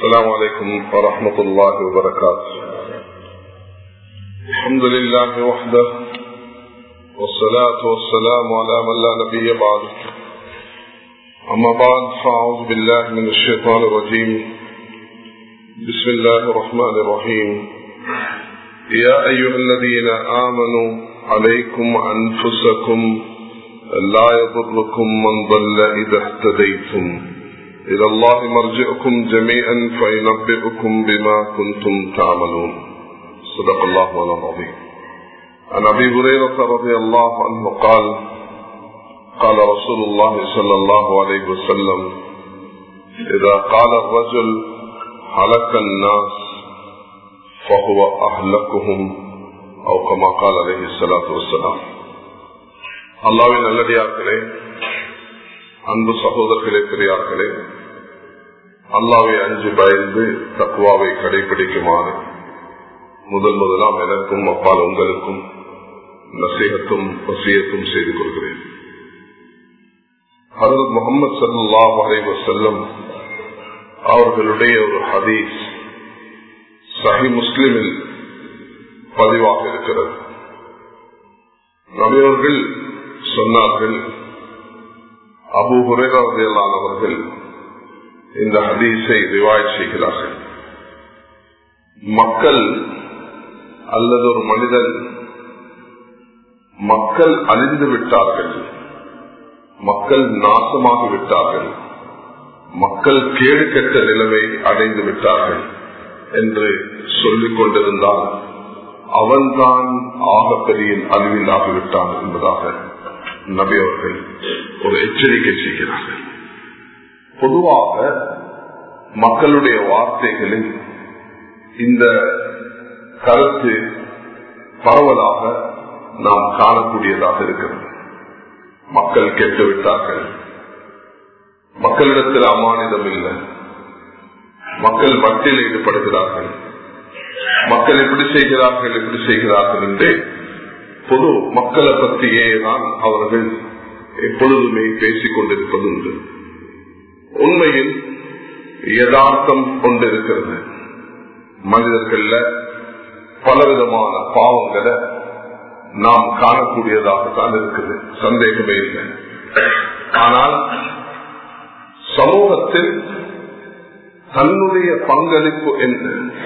السلام عليكم ورحمة الله وبركاته الحمد لله وحده والصلاة والسلام على من لا نبي بعده أما بعد فأعوذ بالله من الشيطان الرجيم بسم الله الرحمن الرحيم يا أيها الذين آمنوا عليكم أنفسكم لا يضركم من ضل إذا اهتديتم إلى الله مرجعكم جميعا فينبئكم بما كنتم تعملون صدق الله العظيم عن أبي هريرة رضي الله عنه قال قال رسول الله صلى الله عليه وسلم إذا قال الرجل هلك الناس فهو أهلكهم أو كما قال عليه الصلاة والسلام அல்லாவின் நல்லடியார்களே அன்பு சகோதரர்களே பெரியார்களே அல்லாவை அஞ்சு பயந்து தக்குவாவை கடைபிடிக்குமாறு முதல் முதலாம் எனக்கும் அப்பால் உங்களுக்கும் நசீகத்தும் வசியத்தும் செய்து கொள்கிறேன் ஹரத் முகமது சல்லாஹ் அலைவ செல்லம் அவர்களுடைய ஒரு ஹதீஸ் சஹி முஸ்லிமில் பதிவாக இருக்கிறது நபியவர்கள் சொன்னார்கள் அபு அவர்கள் இந்த ஹதீஸை ரிவாய் செய்கிறார்கள் மக்கள் அல்லது ஒரு மனிதன் மக்கள் அழிந்து விட்டார்கள் மக்கள் நாசமாகி விட்டார்கள் மக்கள் கேடு கெட்ட நிலைமை அடைந்து விட்டார்கள் என்று சொல்லிக் கொண்டிருந்தால் அவன்தான் ஆகப்பெரிய அழிவில் ஆகிவிட்டான் என்பதாக நபி அவர்கள் ஒரு எச்சரிக்கை செய்கிறார்கள் பொதுவாக மக்களுடைய வார்த்தைகளில் இந்த கருத்து பரவலாக நாம் காணக்கூடியதாக இருக்கிறது மக்கள் கெட்டுவிட்டார்கள் மக்களிடத்தில் அமானிதம் இல்லை மக்கள் வட்டில் ஈடுபடுகிறார்கள் மக்கள் எப்படி செய்கிறார்கள் எப்படி செய்கிறார்கள் என்று பொது மக்களை பற்றியே தான் அவர்கள் எப்பொழுதுமே பேசிக் கொண்டிருப்பது உண்டு உண்மையில் யதார்த்தம் கொண்டிருக்கிறது மனிதர்கள்ல பலவிதமான பாவங்களை நாம் காணக்கூடியதாகத்தான் இருக்குது சந்தேகமே இல்லை ஆனால் சமூகத்தில் தன்னுடைய பங்களிப்பு என்ன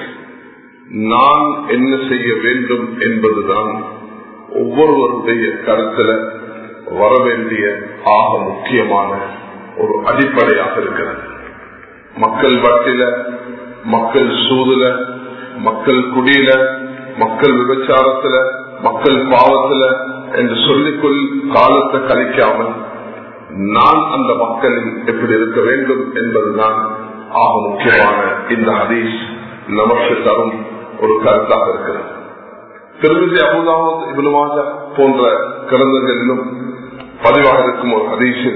நான் என்ன செய்ய வேண்டும் என்பதுதான் ஒவ்வொருவருடைய கருத்துல வரவேண்டிய ஆக முக்கியமான ஒரு அடிப்படையாக இருக்கிறது மக்கள் வட்டில மக்கள் சூதுல மக்கள் குடியில மக்கள் விபச்சாரத்துல மக்கள் பாவத்துல என்று சொல்லிக்கொள் காலத்தை கழிக்காமல் நான் அந்த மக்களில் எப்படி இருக்க வேண்டும் என்பதுதான் ஆக முக்கியமான இந்த ஹதீஸ் நமக்கு தரும் ஒரு கருத்தாக இருக்கிறது திருமதி அபுதாமத் இபுலமாஜா போன்ற கிரந்தங்களிலும் பதிவாக இருக்கும் ஒரு ஹதீஷில்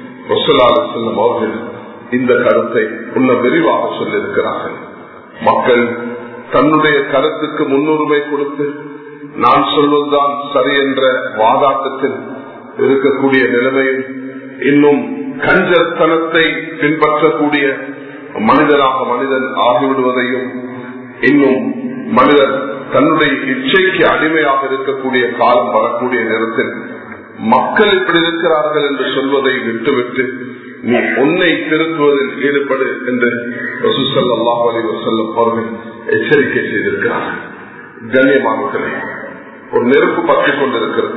செல்லும் அவர்கள் இந்த கருத்தை இன்னும் விரிவாக சொல்லியிருக்கிறார்கள் மக்கள் தன்னுடைய கருத்துக்கு முன்னுரிமை கொடுத்து நான் சொல்வதுதான் சரி என்ற வாதாட்டத்தில் இருக்கக்கூடிய நிலைமையும் இன்னும் கஞ்சத்தனத்தை பின்பற்றக்கூடிய மனிதனாக மனிதன் ஆகிவிடுவதையும் இன்னும் மனிதர் தன்னுடைய இச்சைக்கு அடிமையாக இருக்கக்கூடிய காலம் வரக்கூடிய நேரத்தில் மக்கள் இப்படி இருக்கிறார்கள் என்று சொல்வதை விட்டுவிட்டு நீ உன்னை திருத்துவதில் ஈடுபடு என்று ரசூசல்லாஹ் அலி வசல்லம் அவர்கள் எச்சரிக்கை செய்திருக்கிறார்கள் கண்ணியமானே ஒரு நெருப்பு பற்றி கொண்டிருக்கிறது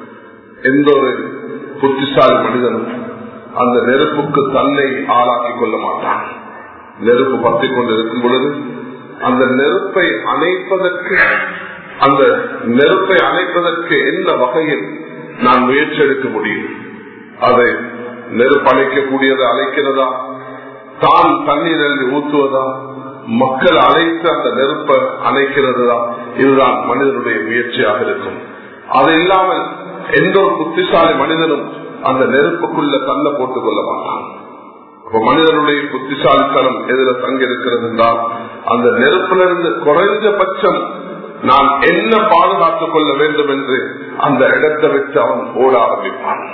எந்த ஒரு புத்திசாலி மனிதனும் அந்த நெருப்புக்கு தன்னை ஆளாக்கிக் கொள்ள மாட்டான் நெருப்பு பற்றி கொண்டிருக்கும் பொழுது அந்த நெருப்பை அணைப்பதற்கு அந்த நெருப்பை அணைப்பதற்கு எந்த வகையில் நான் முயற்சி எடுக்க முடியும் அதை நெருப்பு அணைக்கக்கூடியதை அழைக்கிறதா தான் தண்ணீர் அள்ளி ஊற்றுவதா மக்கள் அழைத்து அந்த நெருப்பை அணைக்கிறதா இதுதான் மனிதனுடைய முயற்சியாக இருக்கும் அது இல்லாமல் எந்த ஒரு புத்திசாலி மனிதனும் அந்த நெருப்புக்குள்ள தள்ள போட்டுக் கொள்ள மாட்டான் மனிதனுடைய புத்திசாலித்தனம் எதிர தங்கியிருக்கிறது என்றால் அந்த நெருப்பிலிருந்து குறைஞ்சபட்சம் நான் என்ன பாதுகாத்துக் கொள்ள வேண்டும் என்று அந்த இடத்தை வச்சு அவன் ஓட ஆரம்பிப்பான்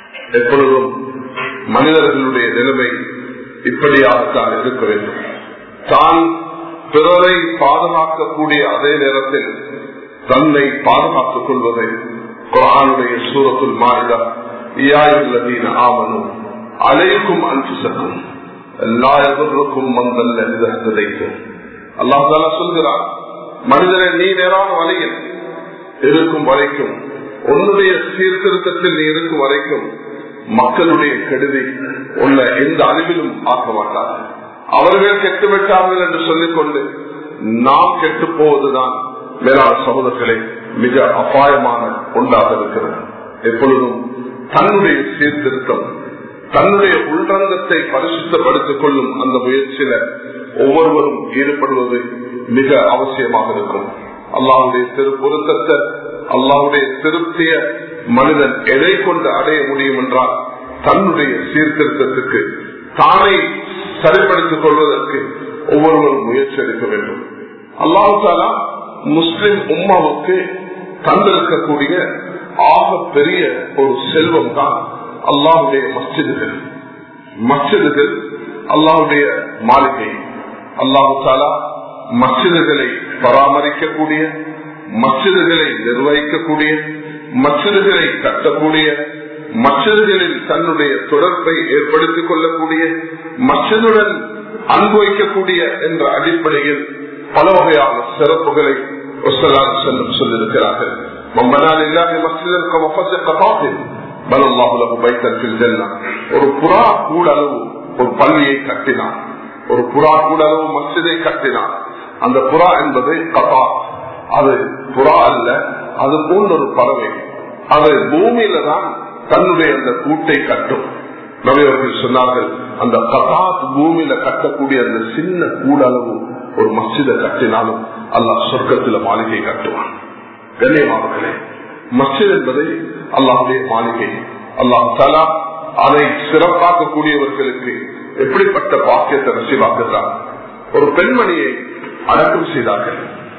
எப்பொழுதும் மனிதர்களுடைய நிலைமை இப்படியாகத்தான் இருக்க வேண்டும் தான் பிறரை பாதுகாக்கக்கூடிய அதே நேரத்தில் தன்னை பாதுகாத்துக் கொள்வதை குரானுடைய சூரத்துல் மாநில இயாயுள்ளதீன ஆமனும் அலைக்கும் அன்புசக்கும் எல்லா எதிர்க்கும் மந்தல்ல கிடைக்கும் அல்லாஹால சொல்கிறார் மனிதனை நீ நேரான வழியில் இருக்கும் வரைக்கும் உன்னுடைய சீர்திருத்தத்தில் நீ இருக்கும் வரைக்கும் மக்களுடைய கெடுதி உன்னை எந்த அறிவிலும் ஆக்க மாட்டார்கள் அவர்கள் கெட்டுவிட்டார்கள் என்று சொல்லிக்கொண்டு நாம் கெட்டு போவதுதான் மேலான சகோதரர்களே மிக அபாயமான ஒன்றாக இருக்கிறது எப்பொழுதும் தன்னுடைய சீர்திருத்தம் தன்னுடைய உள்ரங்கத்தை பரிசுத்தப்படுத்திக் கொள்ளும் அந்த முயற்சியில ஒவ்வொருவரும் ஈடுபடுவது மிக அவசியமாக இருக்கும் அல்லாவுடைய திருப்பொருத்தத்தை அல்லாவுடைய திருப்திய மனிதன் எதை கொண்டு அடைய முடியும் என்றால் தன்னுடைய சீர்திருத்தத்துக்கு தானே சரிப்படுத்திக் கொள்வதற்கு ஒவ்வொருவரும் முயற்சி எடுக்க வேண்டும் அல்லாஹு தாலா முஸ்லிம் உம்மாவுக்கு தந்திருக்கக்கூடிய ஆக பெரிய ஒரு செல்வம் தான் அல்லாஹுடைய மஸ்ஜிதுகள் மஸ்ஜிதுகள் அல்லாஹுடைய மாளிகை அல்லாஹு தாலா மஸ்ஜிதுகளை பராமரிக்கக்கூடிய மஸ்ஜிதுகளை நிர்வகிக்கக்கூடிய மஸ்ஜிதுகளை கட்டக்கூடிய மச்சதுகளில் தன்னுடைய தொடர்பை ஏற்படுத்திக் கொள்ளக்கூடிய மச்சதுடன் அனுபவிக்கக்கூடிய என்ற அடிப்படையில் பல வகையான சிறப்புகளை செல்லும் சொல்லியிருக்கிறார்கள் ஒரு புறா கூடளவு ஒரு பள்ளியை கட்டினான் ஒரு புறா கூடளவு மசிதை கட்டினான் அந்த புறா என்பது கபா அது புறா அல்ல அது போன்ற ஒரு பறவை அது பூமியில தான் தன்னுடைய அந்த கூட்டை கட்டும் நவையவர்கள் சொன்னார்கள் அந்த கதாத் பூமியில கட்டக்கூடிய அந்த சின்ன கூடளவு ஒரு மசித கட்டினாலும் அல்லாஹ் சொர்க்கத்துல மாளிகை கட்டுவான் கண்ணியமானவர்களே மசித் என்பதை அல்லாஹுடைய மாளிகை அல்லாஹ் தலா அதை சிறப்பாக்கக்கூடியவர்களுக்கு எப்படிப்பட்ட பாக்கியத்தை நசிவாக்குகிறார் ஒரு பெண்மணியை அடக்கம் செய்தார்கள்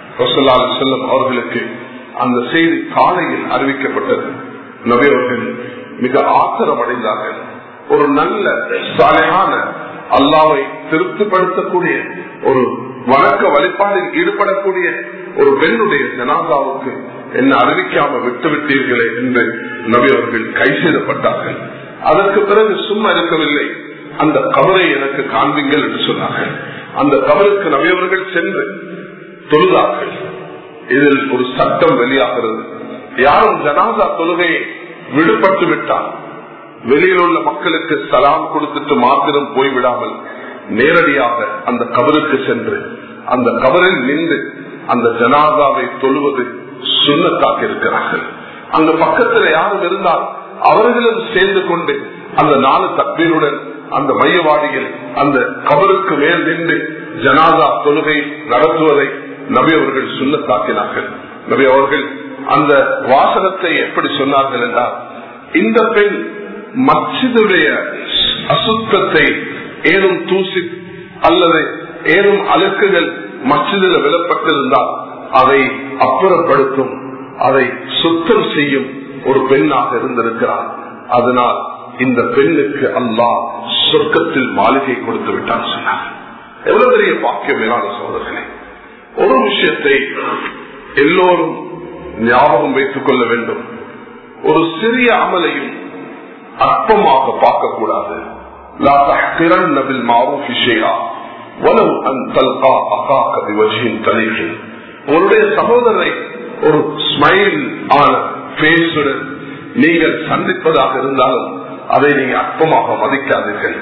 செல்லும் அவர்களுக்கு அந்த செய்தி காலையில் அறிவிக்கப்பட்டது நபியவர்கள் மிக ஆத்திரம் அடைந்தார்கள் ஒரு நல்ல சாலையான அல்லாவை திருப்திப்படுத்தக்கூடிய ஒரு வழக்க வழிபாடில் ஈடுபடக்கூடிய ஒரு பெண்ணுடைய ஜனாதாவுக்கு என்ன அறிவிக்காம விட்டுவிட்டீர்களே என்று நபி அவர்கள் கை செய்தப்பட்டார்கள் அதற்கு பிறகு சும்மா இருக்கவில்லை அந்த கவரை எனக்கு காண்பீங்கள் என்று சொன்னார்கள் அந்த கவருக்கு நபியவர்கள் சென்று தொழுதார்கள் இதில் ஒரு சட்டம் வெளியாகிறது யாரும் ஜனாதா தொழுகையை விடுபட்டு விட்டால் வெளியில் உள்ள மக்களுக்கு சலாம் கொடுத்துட்டு மாத்திரம் போய்விடாமல் நேரடியாக அந்த கபருக்கு சென்று அந்த கபரில் நின்று அந்த ஜனாதாவை தொழுவது சுண்ணத்தாக இருக்கிறார்கள் அந்த பக்கத்தில் யாரும் இருந்தால் அவர்களும் சேர்ந்து கொண்டு அந்த நாலு தக்பீருடன் அந்த மையவாடியில் அந்த கபருக்கு மேல் நின்று ஜனாதா தொழுகை நடத்துவதை நபி அவர்கள் சுண்ணத்தாக்கினார்கள் நபி அவர்கள் அந்த வாசகத்தை எப்படி சொன்னார்கள் என்றால் இந்த பெண் மச்சிதுடைய அசுத்தத்தை ஏதும் தூசி அல்லது ஏதும் அழுக்குகள் மச்சிதில் விலப்பட்டிருந்தால் அதை அப்புறப்படுத்தும் அதை சுத்தம் செய்யும் ஒரு பெண்ணாக இருந்திருக்கிறார் அதனால் இந்த பெண்ணுக்கு அல்லாஹ் சொர்க்கத்தில் மாளிகை கொடுத்து விட்டான் சொன்னார் எவ்வளவு பெரிய பாக்கியம் மேலான சோதர்களே ஒரு விஷயத்தை எல்லோரும் ஞாபகம் வைத்துக் கொள்ள வேண்டும் ஒரு சிறிய அமலையும் அற்பமாக பார்க்கக்கூடாது உங்களுடைய சகோதரரை ஒரு ஸ்மைல் ஆன பேசுடன் நீங்கள் சந்திப்பதாக இருந்தாலும் அதை நீங்க அற்பமாக மதிக்காதீர்கள்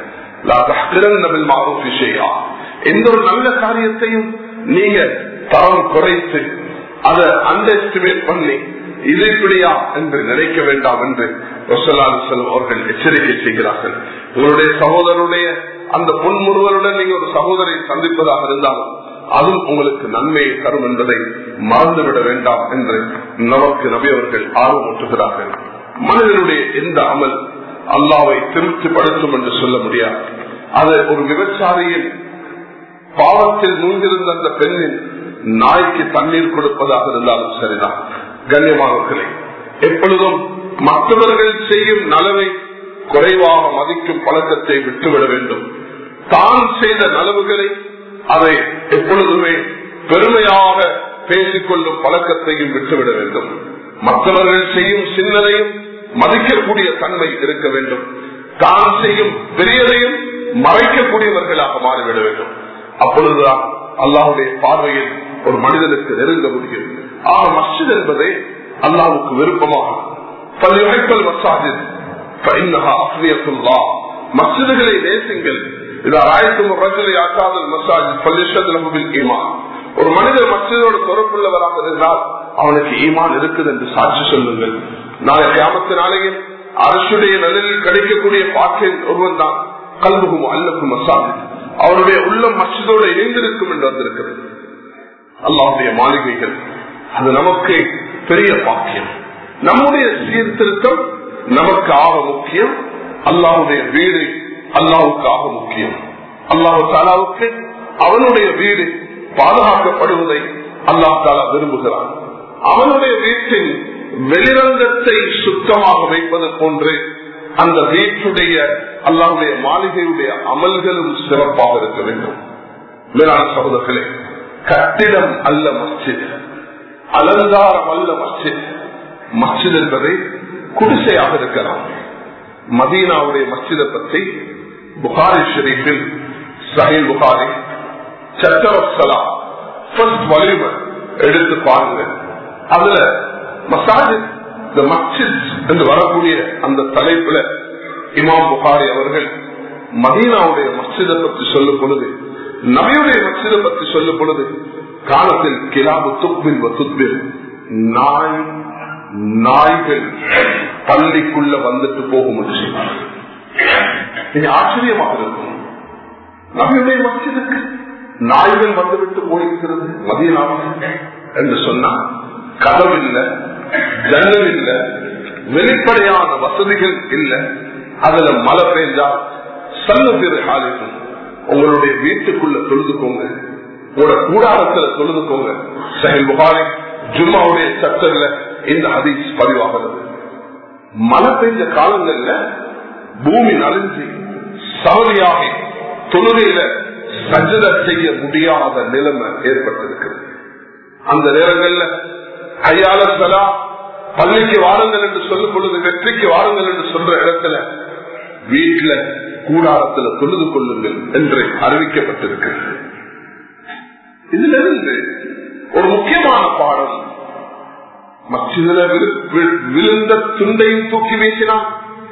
எந்த ஒரு நல்ல காரியத்தையும் நீங்க தரம் குறைத்து அதை அண்டர் எஸ்டிமேட் பண்ணி இது இப்படியா என்று நினைக்க வேண்டாம் என்று அவர்கள் எச்சரிக்கை செய்கிறார்கள் உங்களுடைய சகோதரருடைய அந்த பொன்முருவருடன் நீங்க ஒரு சகோதரை சந்திப்பதாக இருந்தாலும் அதுவும் உங்களுக்கு நன்மையை தரும் என்பதை மறந்துவிட வேண்டாம் என்று நமக்கு நபி அவர்கள் ஆர்வமூட்டுகிறார்கள் மனிதனுடைய எந்த அமல் அல்லாவை திருப்திப்படுத்தும் என்று சொல்ல முடியாது அது ஒரு விபச்சாரியின் பாவத்தில் மூழ்கிருந்த அந்த பெண்ணின் நாய்க்கு தண்ணீர் கொடுப்பதாக இருந்தாலும் சரிதான் கண்ணியமானவர்களே எப்பொழுதும் மற்றவர்கள் செய்யும் நலவை குறைவாக மதிக்கும் பழக்கத்தை விட்டுவிட வேண்டும் தான் செய்த நலவுகளை அதை எப்பொழுதுமே பெருமையாக பேசிக்கொள்ளும் பழக்கத்தையும் விட்டுவிட வேண்டும் மற்றவர்கள் செய்யும் சின்னதையும் மதிக்கக்கூடிய தன்மை இருக்க வேண்டும் தான் செய்யும் பெரியதையும் மறைக்கக்கூடியவர்களாக மாறிவிட வேண்டும் அப்பொழுதுதான் அல்லாஹுடைய பார்வையில் ஒரு மனிதனுக்கு நெருங்க முடியும் ஆக மஸ்ஜித் என்பதை அல்லாவுக்கு விருப்பமாகும் பல்லுழைப்பல் மசாஜித் மசிதுகளை நேசிங்கள் ஒரு மனிதர் மசிதோடு தொடர்புள்ளவராக இருந்தால் அவனுக்கு ஈமான் இருக்குது என்று சாட்சி சொல்லுங்கள் நாளை கிராமத்தினாலேயும் அரசுடைய நிலையில் கிடைக்கக்கூடிய பாக்கில் ஒருவன் தான் கல்புகும் அல்லக்கும் மசாஜித் அவருடைய உள்ளம் மசிதோடு இணைந்திருக்கும் என்று வந்திருக்கிறது அல்லாவுடைய மாளிகைகள் அது நமக்கு பெரிய பாக்கியம் நம்முடைய சீர்திருத்தம் நமக்கு ஆக முக்கியம் அல்லாவுடைய வீடு அல்லாவுக்கு ஆக முக்கியம் அல்லாஹு தாலாவுக்கு அவனுடைய வீடு பாதுகாக்கப்படுவதை அல்லாஹ் தாலா விரும்புகிறான் அவனுடைய வீட்டின் வெளிரங்கத்தை சுத்தமாக வைப்பது போன்று அந்த வீட்டுடைய அல்லாவுடைய மாளிகையுடைய அமல்களும் சிறப்பாக இருக்க வேண்டும் மேலான சகோதரர்களே கட்டிடம் அல்ல மஸ்ஜித் அலங்காரம் அல்ல மஸ்ஜித் மஸ்ஜித் என்பதை குடிசையாக இருக்கலாம் மதீனாவுடைய மஸ்ஜிதை பற்றி புகாரி ஷெரீஃபில் சஹில் புகாரி சத்தரசலா வலிமை எடுத்து பாருங்க அதுல மசாஜித் இந்த மஸ்ஜித் என்று வரக்கூடிய அந்த தலைப்புல இமாம் புகாரி அவர்கள் மதீனாவுடைய மஸ்ஜிதை பற்றி சொல்லும் பொழுது நபியுடைய மஸ்ஜிதை பற்றி சொல்லும் பொழுது காலத்தில் கிலாபு துப்பில் துப்பில் நாய் நாய்கள் பள்ளிக்குள்ள வந்துட்டு போகும் என்று சொன்னார்கள் இது ஆச்சரியமாக இருக்கும் நபியுடைய மஸ்ஜிதுக்கு நாய்கள் வந்துவிட்டு போயிருக்கிறது மதியனாக என்று சொன்னார் கதவு இல்லை ஜன்னல் இல்லை வெளிப்படையான வசதிகள் இல்லை அதுல மழை பெய்ஞ்சால் சல்ல திரு ஆளுக்கும் உங்களுடைய வீட்டுக்குள்ள தொழுதுக்கோங்க உங்களோட கூடாரத்துல தொழுதுக்கோங்க சஹில் புகாரி ஜும்மாவுடைய சட்டர்ல இந்த ஹதீஸ் பதிவாகிறது மழை பெய்ஞ்ச காலங்கள்ல பூமி நலிஞ்சு சவதியாக தொழுகையில சஜத செய்ய முடியாத நிலைமை ஏற்பட்டிருக்கிறது அந்த நேரங்கள்ல ஐயால சலா பள்ளிக்கு வாருங்கள் என்று சொல்லும் பொழுது வெற்றிக்கு வாருங்கள் என்று சொல்ற இடத்துல வீட்டுல கூடாரத்துல தொழுது கொள்ளுங்கள் என்று அறிவிக்கப்பட்டிருக்கிறது இதுல இருந்து ஒரு முக்கியமான பாடம் மச்சிதில விழுந்த துண்டையும் தூக்கி வீசினான்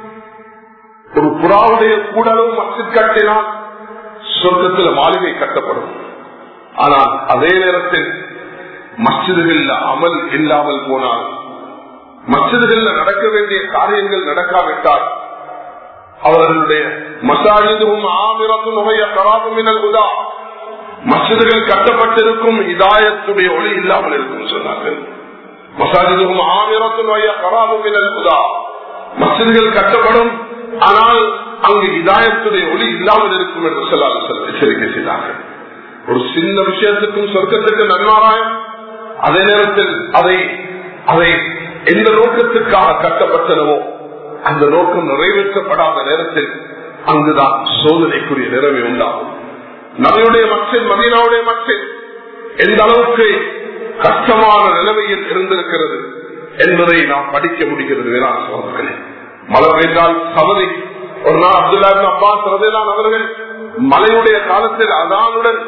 ஒரு புறாவுடைய கூடலும் மச்சித் கட்டினால் சொர்க்கத்தில் மாளிகை கட்டப்படும் ஆனால் அதே நேரத்தில் மசிதுகள் அமல் இல்லாமல் போனால் மசிதுகள் நடக்க வேண்டிய காரியங்கள் நடக்காவிட்டால் அவர்களுடைய மசாஜிதும் ஆமிரத்தும் நுகைய கராபுமினல் உதா மசிதுகள் கட்டப்பட்டிருக்கும் இதாயத்துடைய ஒளி இல்லாமல் இருக்கும் சொன்னார்கள் மசாஜிதும் ஆமிரத்தும் நுகைய கராபுமினல் உதா மசிதுகள் கட்டப்படும் ஆனால் அங்கு இதாயத்துடைய ஒளி இல்லாமல் இருக்கும் என்று சொல்லாத எச்சரிக்கை செய்தார்கள் ஒரு சின்ன விஷயத்துக்கும் சொர்க்கத்துக்கு நன்மாராயம் அதே நேரத்தில் அதை அதை எந்த நோக்கத்துக்காக கட்டப்பட்டனவோ அந்த நோக்கம் நிறைவேற்றப்படாத நேரத்தில் அங்குதான் சோதனைக்குரிய நிலைமை உண்டாகும் நபியுடைய மக்கள் மதீனாவுடைய மக்கள் எந்த அளவுக்கு கஷ்டமான நிலைமையில் இருந்திருக்கிறது என்பதை நாம் படிக்க முடிகிறது வேளாண் சோதர்களே மழை பெய்தால் சவதி ஒரு நாள் அப்துல்லா அப்பாஸ் ரதைதான் அவர்கள் மலையுடைய காலத்தில் அதானுடன்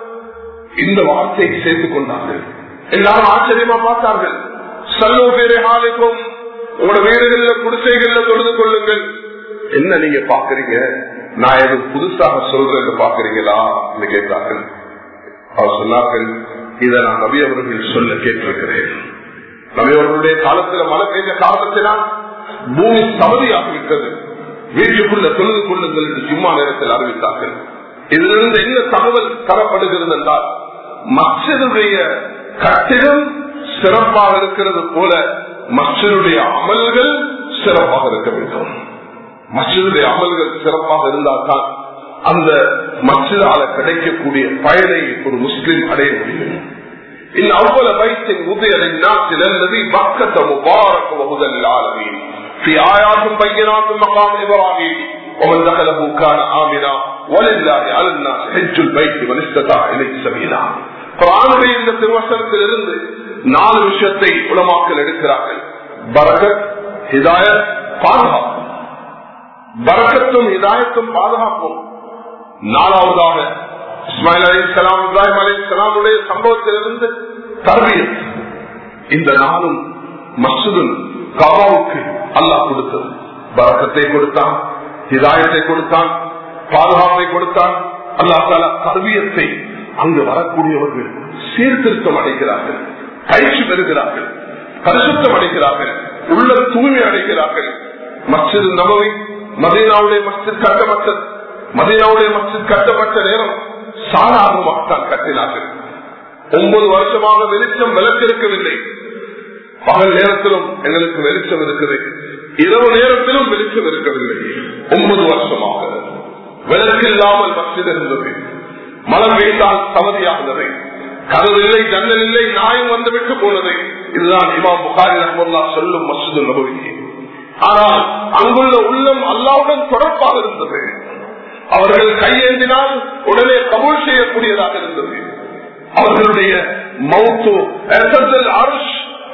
இந்த வார்த்தையை சேர்த்துக் கொண்டார்கள் எல்லாரும் ஆச்சரியமா பார்த்தார்கள் சல்லோ பேரை ஆளுக்கும் உங்களோட வீடுகள்ல குடிசைகள்ல தொழுது கொள்ளுங்கள் என்ன நீங்க பாக்குறீங்க நான் எது புதுசாக சொல்றேன்னு பாக்குறீங்களா கேட்டார்கள் அவர் சொன்னார்கள் இதை நான் நபி அவர்கள் சொல்ல கேட்டிருக்கிறேன் நபி அவர்களுடைய காலத்துல மழை பெய்த காரணத்தினால் பூமி சமதியாகிவிட்டது வீட்டுக்குள்ள தொழுது கொள்ளுங்கள் என்று சும்மா நேரத்தில் அறிவித்தார்கள் இதிலிருந்து என்ன தகவல் தரப்படுகிறது என்றால் மற்றதுடைய கட்டிடம் சிறப்பாக இருக்கிறது போல மற்றதுடைய அமல்கள் சிறப்பாக இருக்க வேண்டும் மற்றதுடைய அமல்கள் சிறப்பாக இருந்தால்தான் அந்த மற்றதால கிடைக்கக்கூடிய பயனை ஒரு முஸ்லிம் அடைய முடியும் إن أول بيت وضع للناس الذي بكة مبارك وهدى للعالمين في آيات بينات مقام إبراهيم ومن دخله كان آمنا ولله على الناس حج البيت من استطاع إليه سبيلا குரானுடைய இந்த திருவசனத்திலிருந்து நாலு விஷயத்தை உலமாக்கல் எடுக்கிறார்கள் பரகத் ஹிதாயத் பாதுகாப்பு பரக்கத்தும் இதாயத்தும் பாதுகாப்பும் நாலாவதாக இஸ்மாயில் அலி இஸ்லாம் இப்ராஹிம் அலி இஸ்லாமுடைய சம்பவத்திலிருந்து தர்பியத் இந்த நாளும் மசூதும் காபாவுக்கு அல்லாஹ் கொடுத்தது பரக்கத்தை கொடுத்தான் ஹிதாயத்தை கொடுத்தான் பாதுகாப்பை கொடுத்தான் அல்லாஹ் தாலா தர்பியத்தை அங்கு வரக்கூடியவர்கள் சீர்திருத்தம் அடைகிறார்கள் பயிற்சி பெறுகிறார்கள் பரிசுத்தம் அடைகிறார்கள் உள்ள தூய்மை அடைகிறார்கள் மஸ்ஜித் நபவி மதீனாவுடைய மஸ்ஜித் கட்டப்பட்டது மதீனாவுடைய மஸ்ஜித் கட்டப்பட்ட நேரம் சாதாரணமாகத்தான் கட்டினார்கள் ஒன்பது வருஷமாக வெளிச்சம் விளக்கிருக்கவில்லை பகல் நேரத்திலும் எங்களுக்கு வெளிச்சம் இருக்குது இரவு நேரத்திலும் வெளிச்சம் இருக்கவில்லை ஒன்பது வருஷமாக விளக்கு இல்லாமல் மஸ்ஜித் இருந்தது மழை பெய்தால் தவதியாகிறது கதவு இல்லை ஜன்னல் இல்லை நாயம் வந்து விட்டு போனது இதுதான் இமாம் புகாரி ரஹமுல்லா சொல்லும் மசூது நபவி ஆனால் அங்குள்ள உள்ளம் அல்லாவுடன் தொடர்பாக இருந்தது அவர்கள் கையேந்தினால் உடனே கபூல் செய்யக்கூடியதாக இருந்தது அவர்களுடைய மௌத்து அருஷ்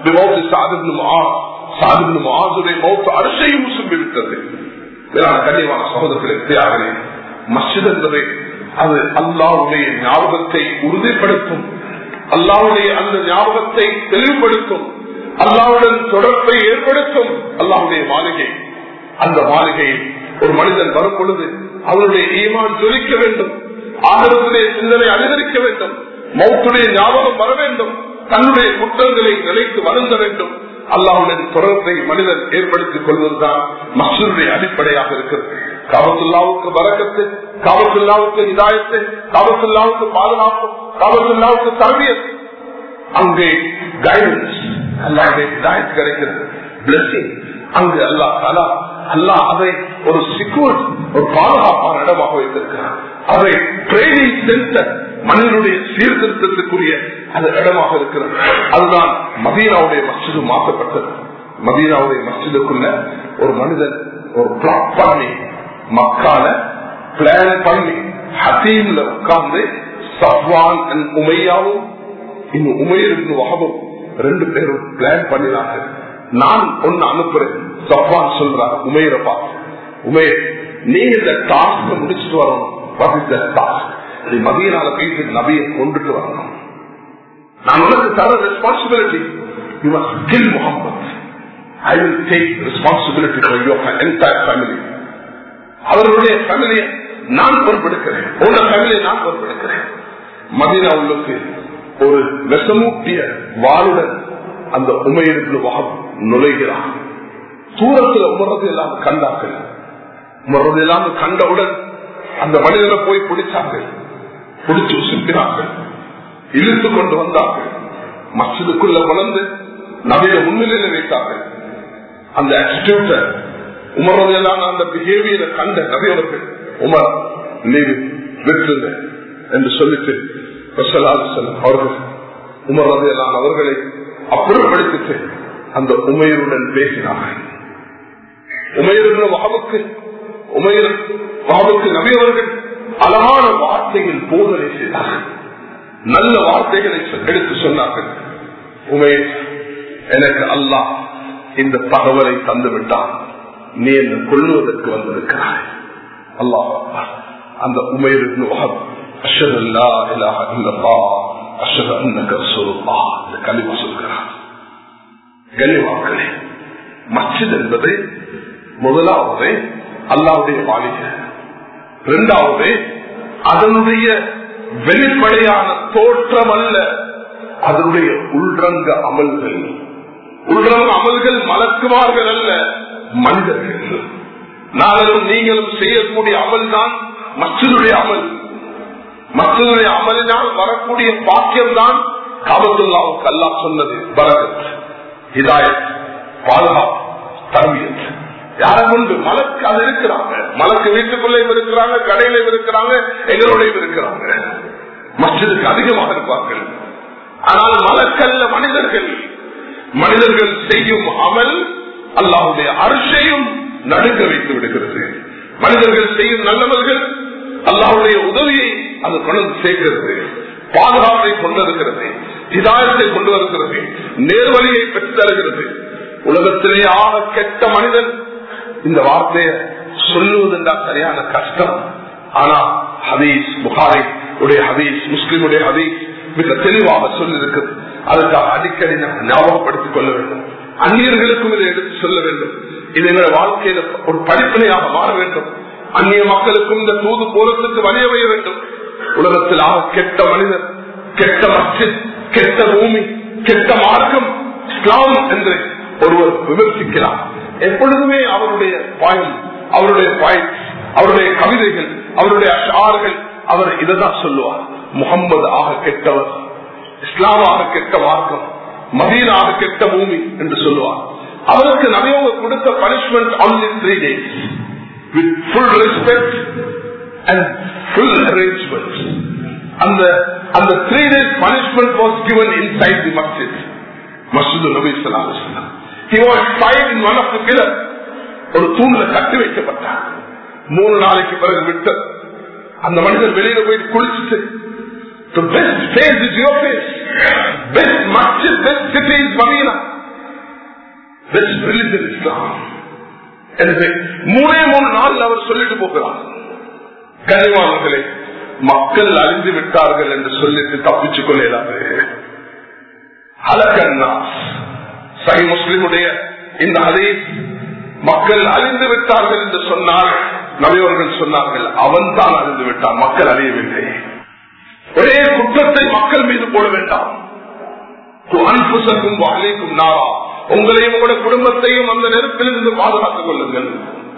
அரசையும் சும்பிவிட்டது கண்ணியமான சகோதரர்களே மஸ்ஜித் என்பதை அது அல்லாவுடைய ஞாபகத்தை உறுதிப்படுத்தும் அல்லாவுடைய அந்த ஞாபகத்தை தெளிவுபடுத்தும் அல்லாவுடன் தொடர்பை ஏற்படுத்தும் அல்லாவுடைய மாளிகை அந்த மாளிகையில் ஒரு மனிதன் வரும் பொழுது அவருடைய ஈமான் ஜொலிக்க வேண்டும் ஆதரவுடைய சிந்தனை அதிகரிக்க வேண்டும் மௌத்துடைய ஞாபகம் வர வேண்டும் தன்னுடைய குற்றங்களை நினைத்து வருந்த வேண்டும் அல்லாவுடன் தொடர்பை மனிதன் ஏற்படுத்திக் கொள்வதுதான் மசூருடைய அடிப்படையாக இருக்கிறது காபத்துல்லாவுக்கு வரக்கத்து காபத்துல்லாவுக்கு இதாயத்து காபத்துல்லாவுக்கு பாதுகாப்பு காபத்துல்லாவுக்கு தரவியல் அங்கே கைடன்ஸ் அல்லாவுடைய இதாயத்து கிடைக்கிறது பிளஸிங் அங்கு அல்லா தலா அல்லா அதை ஒரு சிக்யூர் ஒரு பாதுகாப்பான இடமாக வைத்திருக்கிறார் அதை ட்ரைனிங் சென்டர் மனிதனுடைய சீர்திருத்தத்துக்குரிய அது இடமாக இருக்கிறது அதுதான் மதீனாவுடைய மசிது மாற்றப்பட்டது மதீனாவுடைய மசிதுக்குள்ள ஒரு மனிதன் ஒரு பிளாட் பண்ணி மக்கால பிளான் பண்ணி ஹசீம்ல உட்கார்ந்து சப்வான் உமையாவும் இன்னும் உமையிருந்து வகமும் ரெண்டு பேரும் பிளான் பண்ணினாங்க நான் ஒன்னு அனுப்புறேன் சப்வான் சொல்றார் உமையரை பார்த்து உமையர் நீங்க இந்த டாஸ்க முடிச்சுட்டு வரணும் டாஸ்க் மதியனால பேசி நபியை கொண்டுட்டு வரணும் நான் உனக்கு தர responsibility you must kill Muhammad I will take responsibility for your entire family அவர்களுடைய ஃபேமிலியை நான் பொறுப்பெடுக்கிறேன் உங்க ஃபேமிலியை நான் பொறுப்பெடுக்கிறேன் மதினா உள்ளுக்கு ஒரு விஷமூட்டிய வாளுடன் அந்த உமையிற்கு வாகம் நுழைகிறான் தூரத்தில் உமரது எல்லாம் கண்டார்கள் உமரது எல்லாம் கண்டவுடன் அந்த மனிதனை போய் பிடிச்சார்கள் பிடிச்சு உசுப்பினார்கள் இழுத்து கொண்டு வந்தார்கள் மசிதுக்குள்ள வளர்ந்து நவீன முன்னிலையில வைத்தார்கள் அந்த ஆட்டிடியூட்ட உமரதையெல்லாம் அந்த பிஹேவியரை கண்ட நபியவர்கள் உமர் நீங்க விட்டுருங்க என்று சொல்லிட்டு அவர்கள் உமரதையெல்லாம் அவர்களை அப்புறப்படுத்திட்டு அந்த உமையருடன் பேசினார்கள் உமையருடன் வகவுக்கு உமையர் வகவுக்கு நபியவர்கள் அழகான வார்த்தையில் போதனை செய்தார்கள் நல்ல வார்த்தைகளை எடுத்து சொன்னார்கள் உமேஷ் எனக்கு அல்லாஹ் இந்த தகவலை தந்து விட்டான் நீ என்ன கொள்ளுவதற்கு வந்திருக்கிறாய் அல்லாஹ் அந்த உமையிருக்கு அஷதல்லா இலாஹ இல்லல்லா அஷத அன்னக ரசூலுல்லா இந்த கலிமா சொல்கிறார் கனிவாக்களே மஸ்ஜித் என்பது முதலாவது அல்லாவுடைய மாளிகை இரண்டாவது அதனுடைய வெளிப்படையான தோற்றம் அல்ல அதனுடைய உள்ரங்க அமல்கள் உள்ரங்க அமல்கள் மலக்குமார்கள் அல்ல மனிதர்கள் நாங்களும் நீங்களும் செய்யக்கூடிய அமல் தான் மற்றதுடைய அமல் மற்றதுடைய அமலினால் வரக்கூடிய பாக்கியம் தான் காபத்துல்லாவுக்கு அல்லா சொன்னது பரகத் ஹிதாயத் பாதுகாப்பு தர்மியத் யார கொண்டு மலக்கு அது இருக்கிறாங்க மலக்கு வீட்டுக்குள்ளேயும் இருக்கிறாங்க கடையிலையும் இருக்கிறாங்க எங்களோடையும் இருக்கிறாங்க மற்றதுக்கு அதிகமாக இருப்பார்கள் ஆனால் மலக்கல்ல மனிதர்கள் மனிதர்கள் செய்யும் அமல் அல்லாவுடைய அரசையும் நடுங்க வைத்து விடுகிறது மனிதர்கள் செய்யும் நல்லவர்கள் அல்லாவுடைய உதவியை அது கொண்டு சேர்க்கிறது பாதுகாப்பை கொண்டு வருகிறது இதாயத்தை கொண்டு வருகிறது நேர்வழியை பெற்று தருகிறது உலகத்திலே ஆக கெட்ட மனிதன் இந்த வார்த்தையை சொல்லுவதுண்டா சரியான கஷ்டம் ஆனா ஹதீஸ் புகாரி உடைய ஹதீஸ் முஸ்லிமுடைய ஹதீஸ் மிக தெளிவாக சொல்லியிருக்கிறது அதுக்காக அடிக்கடி நாம் ஞாபகப்படுத்திக் கொள்ள வேண்டும் அந்நியர்களுக்கும் இதை எடுத்து சொல்ல வேண்டும் இது எங்களை வாழ்க்கையில ஒரு படிப்பினையாக மாற வேண்டும் அந்நிய மக்களுக்கும் இந்த தூது போலத்துக்கு வழிய வைய வேண்டும் உலகத்தில் ஆக கெட்ட மனிதன் கெட்ட மஸ்ஜித் கெட்ட பூமி கெட்ட மார்க்கம் இஸ்லாம் என்று ஒருவர் விமர்சிக்கிறார் எப்பொழுதுமே அவருடைய பாயம் அவருடைய பாயிண்ட் அவருடைய கவிதைகள் அவருடைய அஷார்கள் அவர் இதைதான் சொல்லுவார் முகம்மது ஆக கெட்டவர் இஸ்லாமாக கெட்ட மார்க்கம் மதீனாக கெட்ட பூமி என்று சொல்லுவார் அவருக்கு நவியோக கொடுத்த punishment only three days with full respect and full arrangement அந்த அந்த three days punishment was given inside the masjid மஸ்ஜித் நபி ஸல்லல்லாஹு அலைஹி வஸல்லம் he was tied in one of the pillar ஒரு தூண்ல கட்டி வைக்கப்பட்டார் மூணு நாளைக்கு பிறகு விட்டு அந்த மனிதர் வெளியில போய் குளிச்சுட்டு The best face is your face. Best masjid, best city is Medina. Best religion Islam. எனவே மூணே மூணு நாள் அவர் சொல்லிட்டு போகிறார் கனிவானர்களே மக்கள் அழிந்து விட்டார்கள் என்று சொல்லிட்டு தப்பிச்சுக் கொள்ளலாது அலக்கண்ணா சகி முஸ்லிமுடைய இந்த அதே மக்கள் அழிந்து விட்டார்கள் என்று சொன்னால் நவியவர்கள் சொன்னார்கள் அவன் தான் அழிந்து விட்டான் மக்கள் அழியவில்லை ஒரே குற்றத்தை மக்கள் மீது போட வேண்டாம் அன்புசக்கும் வாழைக்கும் நாரா உங்களையும் உங்களுடைய குடும்பத்தையும் அந்த நெருப்பில் இருந்து பாதுகாத்துக் கொள்ளுங்கள்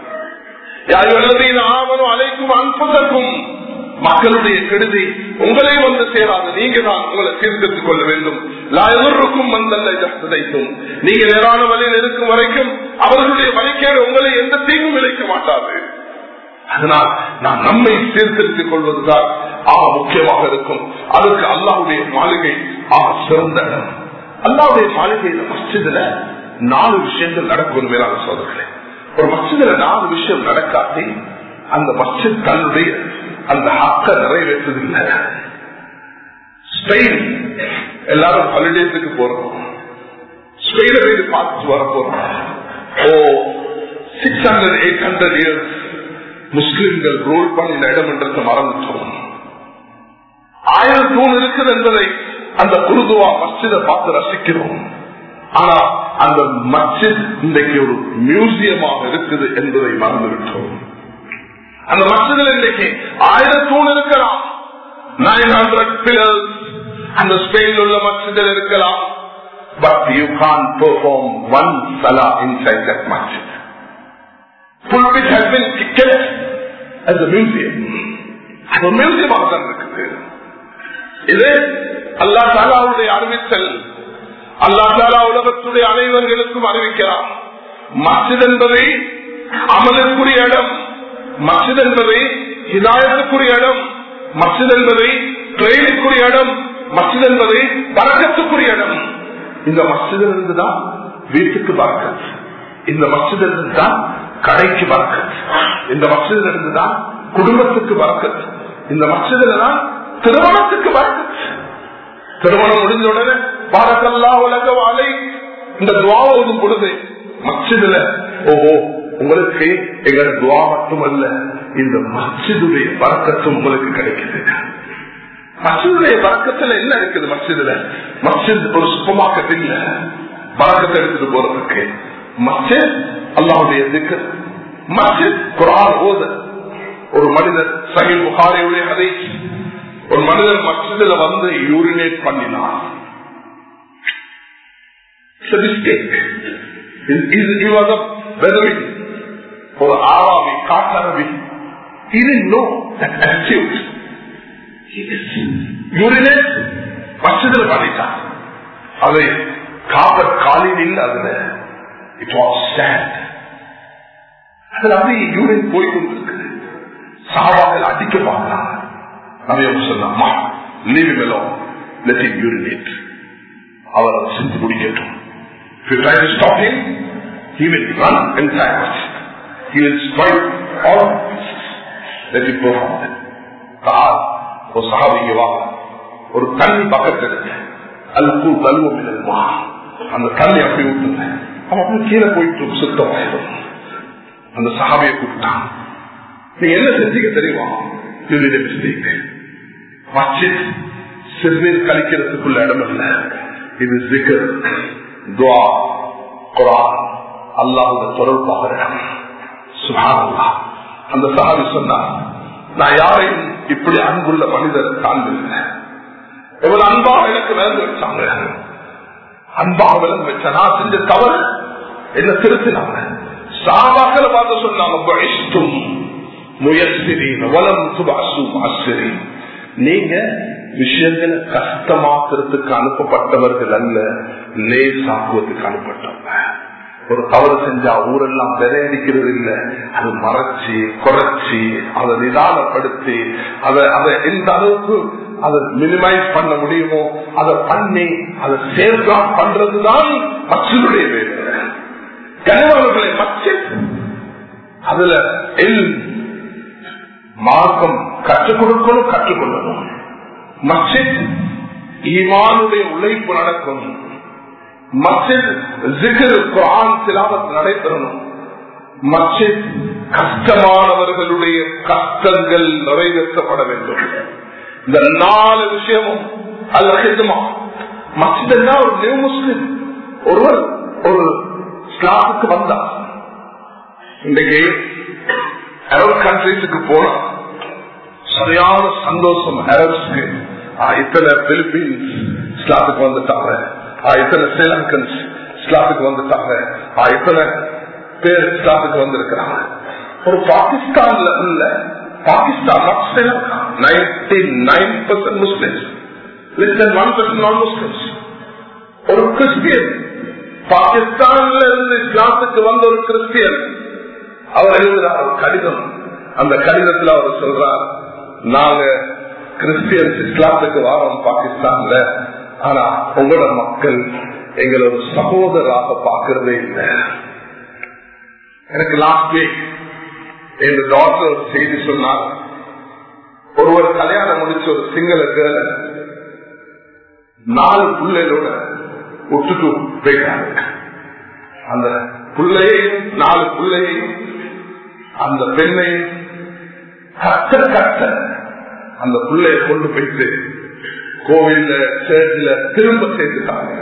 ஆவனும் அழைக்கும் அன்புசக்கும் மக்களுடைய கெடுதி உங்களையும் வந்து சேராது நீங்க தான் உங்களை சீர்திருத்திக் கொள்ள வேண்டும் லாயவருக்கும் வந்தல்ல ஜஸ்தைத்தும் நீங்க நேரான வழியில் இருக்கும் வரைக்கும் அவர்களுடைய வழிக்கேடு உங்களை எந்த தீங்கும் விளைக்க மாட்டாது அதனால் நாம் நம்மை சீர்திருத்திக் கொள்வதுதான் ஆக முக்கியமாக இருக்கும் அதுக்கு அல்லாவுடைய மாளிகை ஆக சிறந்த இடம் அல்லாவுடைய மாளிகையில மஸ்ஜிதுல நாலு விஷயங்கள் நடக்கும் மேலான சோதர்களே ஒரு மஸ்ஜிதுல நாலு விஷயம் நடக்காட்டி அந்த மஸ்ஜித் தன்னுடைய அந்த ஹக்க நிறைவேற்றதில்லை ஸ்பெயின் எல்லாரும் ஹாலிடேஸுக்கு போறோம் ஸ்பெயினை போய் பார்த்துட்டு வர போறோம் ஓ six hundred eight hundred years முஸ்லிம்கள் ரோல் பண்ணின இடம் என்றதை மறந்துட்டோம் ஆயிரம் தூண் இருக்குது என்பதை அந்த குருதுவா மஸ்ஜிதை பார்த்து ரசிக்கிறோம் ஆனா அந்த மஸ்ஜித் இன்றைக்கு ஒரு மியூசியமாக இருக்குது என்பதை மறந்துவிட்டோம் அந்த மஸ்ஜிதில் இன்றைக்கு ஆயிரம் தூண் இருக்கலாம் நைன் ஹண்ட்ரட் பில்லர்ஸ் அந்த ஸ்பெயினில் உள்ள மஸ்ஜிதில் இருக்கலாம் but you can perform one சலா inside that masjid pulpit has been kept as a museum. அது மியூசியமாக தான் இருக்குது இது அல்லா தாலாவுடைய அறிவித்தல் அல்லா தாலா உலகத்துடைய அனைவர்களுக்கும் அறிவிக்கிறார் மசித் என்பதை அமலுக்குரிய இடம் மசித் என்பதை ஹிதாயத்துக்குரிய இடம் மசித் என்பதை ட்ரெயினுக்குரிய இடம் மசித் என்பதை பறக்கத்துக்குரிய இடம் இந்த மசிதிலிருந்து தான் வீட்டுக்கு பறக்கத் இந்த மசிதிலிருந்து தான் கடைக்கு வரக்கத் இந்த மசிதில் இருந்துதான் குடும்பத்துக்கு வரக்கத் இந்த மசிதில தான் திருமணத்துக்கு வரக்கத் திருமணம் முடிஞ்ச உடனே பாரக்கல்லா உலக வாழை இந்த துவாவும் பொழுது மசிதில ஓஹோ உங்களுக்கு எங்கள் துவா மட்டுமல்ல இந்த மசிதுடைய பறக்கத்தும் உங்களுக்கு கிடைக்குது மசிதுடைய பறக்கத்துல என்ன இருக்குது மசிதுல மசித் ஒரு சூப்பர் மார்க்கெட் இல்ல பறக்கத்தை எடுத்துட்டு போறதுக்கு மஸ்ஜித் அல்லாவுடைய திக்கர் மஸ்ஜித் குரான் ஓத ஒரு மனிதர் சகில் புகாரியுடைய கதை ஒரு மனிதர் மஸ்ஜிதுல வந்து யூரினேட் பண்ணினார் ஒரு ஆறாவி காட்டரவி யூரினேட் மஸ்ஜிதுல பண்ணிட்டார் அதை காப்பர் காலில் அதுல இட் வாஸ் சேட் அதுல அப்படியே யூரின் போய் கொண்டிருக்குது சாவாக்கள் அடிக்க பார்க்கலாம் நவியம் சொன்னா லீவ் மேலோ லெட் இம் யூரினேட் அவர் அதை செஞ்சு முடிக்கட்டும் If you try to stop him, he will run inside. He will strike all let it perform it. கால் ஒரு சகாபிக்கு வாங்க ஒரு தண்ணி பக்கத்துல இருக்கு அல்கு தல்வம் இல்லைமா அந்த தண்ணி அப்படி ஊத்துங்க அவன் அப்படியே கீழே போயிட்டு சுத்தமாயிடும் அந்த சகாபியை கூப்பிட்டான் நீ என்ன செஞ்சீங்க தெரியுமா மிஸ்டேக் மச்சித் சிறுநீர் கழிக்கிறதுக்குள்ள இடம் இல்ல இது சிக்கர் துவா குரான் அல்லாஹ் தொடர்பாக இடம் சுகானல்லா அந்த சகாபி சொன்னார் நான் யாரையும் இப்படி அன்புள்ள மனிதர் காண்பில்லை எவ்வளவு அன்பாக எனக்கு விளந்து வச்சாங்க அன்பாக விளந்து வச்ச நான் செஞ்ச தவறு என்ன திருத்தினாங்க சாபாக்களை பார்த்து சொன்னாங்க முயற்சிரீன் வளம் சுபாசும் ஆசிரியர் நீங்க விஷயங்களை கஷ்டமாக்குறதுக்கு அனுப்பப்பட்டவர்கள் அல்ல லேசாக்குவதற்கு அனுப்பப்பட்டவங்க ஒரு தவறு செஞ்சா ஊரெல்லாம் விரையடிக்கிறது இல்ல அது மறைச்சு குறைச்சி அதை நிதானப்படுத்தி அதை அதை எந்த அளவுக்கு அதை மினிமைஸ் பண்ண முடியுமோ அதை பண்ணி அதை சேஃப்கார்ட் பண்றதுதான் மச்சனுடைய வேலை கனிமவர்களை மச்சு அதுல எல் மார்க்கம் கற்றுக் கொடுக்கணும் கற்றுக்கொள்ளணும் மஸ்ஜித் ஈமானுடைய உழைப்பு நடக்கும் மஸ்ஜித் ஜிகர் குரான் சிலாபத் நடைபெறணும் மஸ்ஜித் கஷ்டமானவர்களுடைய கஷ்டங்கள் நிறைவேற்றப்பட வேண்டும் இந்த நாலு விஷயமும் அல்ல ஹிதமா மஸ்ஜித் ஒரு நியூ முஸ்லிம் ஒருவர் ஒரு ஸ்லாமுக்கு வந்தார் இன்றைக்கு அரப் கண்ட்ரிஸுக்கு போனா சரியான சந்தோஷம் அரப்ஸ்க்கு இத்தனை பிலிப்பீன்ஸ் இஸ்லாத்துக்கு வந்துட்டாங்க இத்தனை ஸ்ரீலங்கன்ஸ் இஸ்லாத்துக்கு வந்துட்டாங்க இத்தனை பேர் இஸ்லாத்துக்கு வந்திருக்கிறாங்க ஒரு பாகிஸ்தான்ல உள்ள Pakistan Sri Lanka ninety nine percent Muslims one percent non Muslims ஒரு கிறிஸ்டியன் பாகிஸ்தான்ல இருந்து இஸ்லாத்துக்கு வந்த ஒரு கிறிஸ்டியன் அவர் எழுதுறார் ஒரு கடிதம் அந்த கடிதத்தில் அவர் சொல்றார் நாங்க கிறிஸ்டியன்ஸ் இஸ்லாத்துக்கு வாரோம் பாகிஸ்தான்ல ஆனா உங்களோட மக்கள் எங்களை ஒரு சகோதராக பார்க்கறதே இல்லை எனக்கு லாஸ்ட் வீக் எங்க டாக்டர் ஒரு செய்தி சொன்னார் ஒருவர் கல்யாணம் முடிச்ச ஒரு சிங்கள கேர்ள நாலு பிள்ளைகளோட விட்டுட்டு போயிட்டாங்க அந்த பிள்ளையையும் நாலு பிள்ளையையும் அந்த பெண்ணையும் கத்த கத்த அந்த பிள்ளைய கொண்டு போயிட்டு கோவில்ல சேர்ச்சில திரும்ப சேர்த்துட்டாங்க